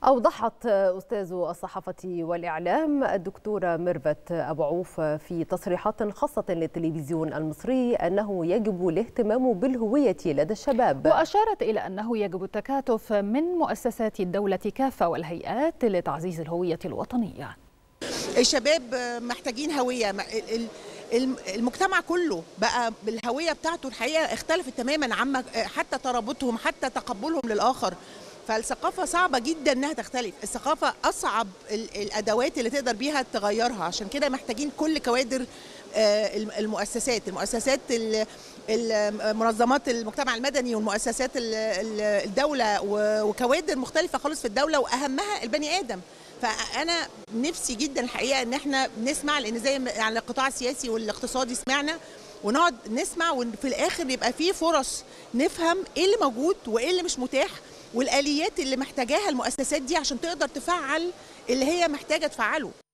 أوضحت أستاذ الصحافة والإعلام الدكتورة ميرفت أبو عوف في تصريحات خاصة للتلفزيون المصري أنه يجب الاهتمام بالهوية لدى الشباب وأشارت إلى أنه يجب التكاتف من مؤسسات الدولة كافة والهيئات لتعزيز الهوية الوطنية الشباب محتاجين هوية المجتمع كله بقى بالهوية بتاعته الحقيقة اختلفت تماما عما حتى ترابطهم حتى تقبلهم للآخر فالثقافة صعبة جدا انها تختلف الثقافة اصعب الادوات اللي تقدر بيها تغيرها عشان كده محتاجين كل كوادر المؤسسات المؤسسات منظمات المجتمع المدني والمؤسسات الدولة وكوادر مختلفة خالص في الدولة واهمها البني ادم فانا نفسي جدا الحقيقه ان احنا نسمع لان زي يعني القطاع السياسي والاقتصادي سمعنا ونقعد نسمع وفي الاخر يبقى في فرص نفهم ايه اللي موجود وايه اللي مش متاح والاليات اللي محتاجاها المؤسسات دي عشان تقدر تفعل اللي هي محتاجه تفعله